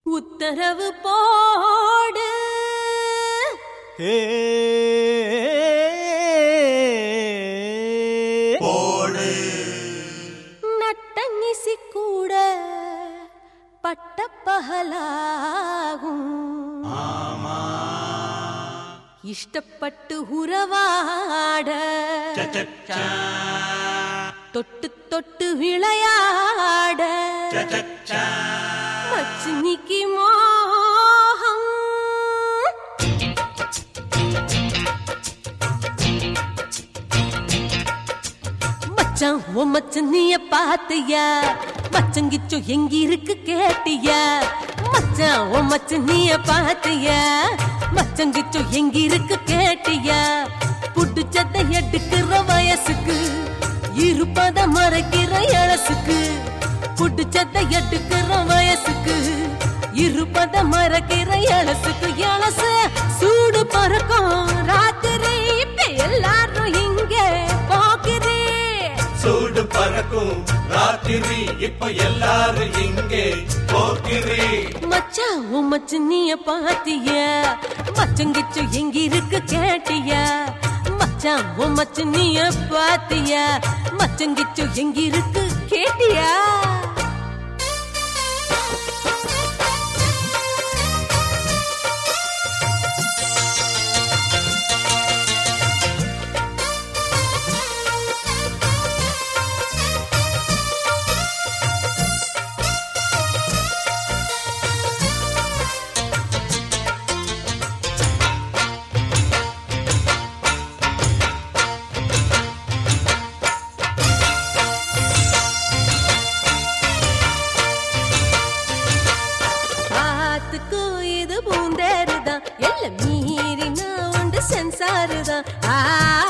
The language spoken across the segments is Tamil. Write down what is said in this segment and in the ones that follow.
உத்தரவு போடு ஏ போடு நட்டங்கிசி கூட பட்ட பகலாகும் இஷ்டப்பட்டு உறவாட சச்சச்சா, தொட்டு தொட்டு விளையாட சச்சச்சா. மச்சினிக்கு மோகம் மச்சான் உன் மச்சனிய பாத்தியா மச்சங்கிச்சோ எங்க இருக்கு கேட்டியா மச்சான் உன் மச்சனிய பாத்தியா மச்சங்கிச்சோ எங்க இருக்கு கேட்டியா புடிச்சதை எடுக்கிற வயசுக்கு இருப்பத மறைக்கிற இளசுக்கு புடிச்சதை எடுக்கிற வயசுக்கு இருப்பத மறைக்கிற இளசுக்கு இளசு சூடு பறக்கும் ராத்திரி இப்ப எல்லாரும் இங்க போகிறே சூடு பறக்கும் ராத்திரி இப்ப எல்லாரும் இங்கே போகிறே மச்சான் உன் மச்சனிய பாத்தியா மச்சங்கிச்சு எங்க இருக்கு கேட்டியா மச்சான் உன் மச்சனிய பாத்தியா மச்சங்கிச்சு எங்க இருக்கு கேட்டியா ஆத்துக்கு இது பூந்தேருதான் எல்லாம் மீறி நான் உண்டு சென்சாருதான் ஆ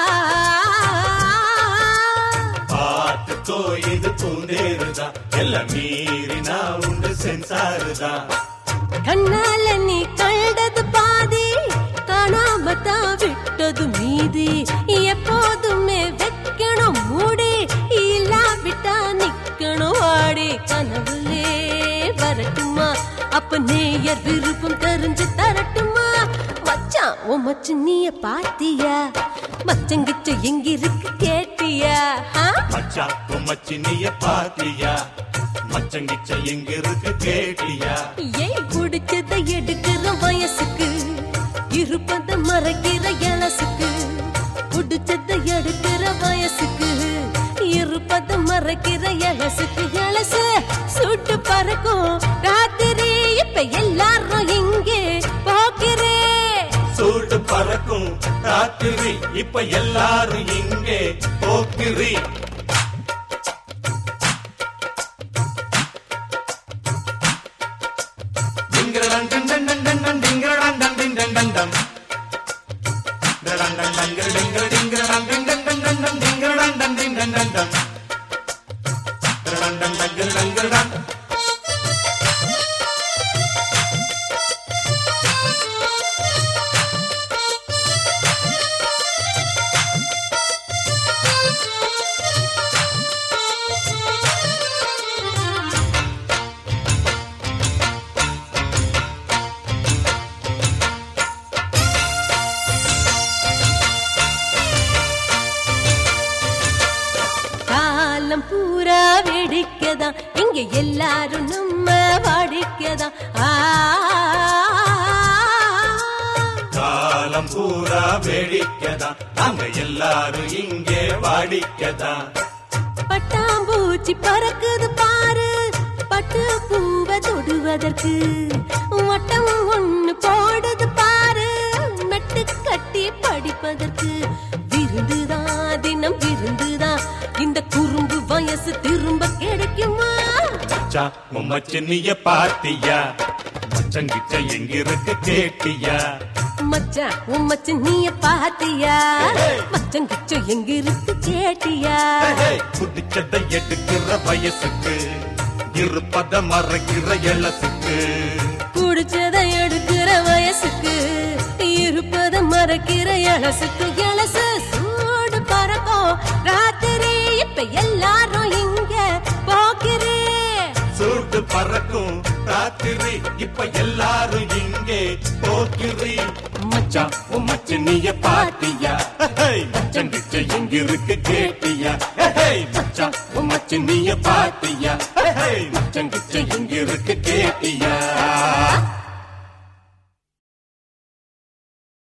பாட்டுக்கோ இது பூந்தேருதான் எல்லாம் மீறினா உண்டு சென்சாருதான் கண்ணால நீ கண்டது பாதி காணாம தான் விட்டது மீதி எப்போதுமே வைக்கணும் மூடி இல்லாவிட்டா நிக்கணும் வாடி கனவுலே வரட்டுமா அப்ப நேயர் விருப்பம் தெரிஞ்சு தரட்டுமா மச்சான் உன் மச்சு நீய பாத்தியா மச்சங்கிச்ச எங்க இருக்கு கேட்டியா ஆ? மச்சான் உன் மச்சினிய பாத்தியா மச்சங்கிச்ச எங்க இருக்கு கேட்டியா ஏய் குடிச்சதை எடுக்கிற வயசுக்கு இருப்பத மறைக்கிற இலசுக்கு குடிச்சதை எடுக்கிற வயசுக்கு இருப்பத மறைக்கிற இலசுக்கு இலசு சுட்டு பறக்கும் ராத்திரி இப்ப எல்லாரும் இங்கே போகிறே சூடு பறக்கும் ராத்திரி இப்ப எல்லாரும் இங்கே போக்கிறீ டிங்கரடன் டன் டன் டன் டன் டன் டிங்கரடன் டன் டின் டன் டன் டன். டடன் டன் டங்கர டிங்கர டிங்கரடன் டன் டன் டன் டன் டன் டிங்கரடன் டன் டின் டன் டன் டன். டடன் டன் டங்கர டங்கர டன். காலம் பூரா வேடிக்கைதான் இங்க எல்லாரும் நம்ம வாடிக்கைதான் ஆ காலம் பூரா வேடிக்கைதான் நாங்க எல்லாரும் இங்கே வாடிக்கைதான் பட்டாம்பூச்சி பறக்குது பாரு பட்டு பூவை தொடுவதற்கு வட்டம் ஒண்ணு போடுது பாரு மெட்டு கட்டி படிப்பதற்கு விருந்துதான் தினம் விருந்துதான் இந்த குறும்பு வயசு திரும்ப கிடைக்குமா மச்சா மச்சினிய பாத்தியா மச்சங்கிச்ச எங்க இருக்கு கேட்டியா மச்சான் உன் மச்சன் நீய பாத்தியா மச்சன் கிச்சோ எங்க இருக்கு கேட்டியா குடிச்சதை எடுக்கிற வயசுக்கு இருப்பத மறைக்கிற எழசுக்கு குடிச்சதை எடுக்கிற வயசுக்கு இருப்பத மறக்கிற இளசுக்கு இளசு சூடு பறக்கும் ராத்திரி இப்ப எல்லாரும் இங்க போகிறே சூட்டு பறக்கும் ராத்திரி போக்கிரி இப்ப எல்லாரும் இங்கே போக்கிரி மச்சான் உன் மச்சினிய பாத்தியா ஹேய், மச்சான் கிச்ச எங்க இருக்கு கேட்டியா ஹேய், மச்சான் உன் மச்சினிய பாத்தியா ஹேய், மச்சான் கிச்ச எங்க இருக்கு கேட்டியா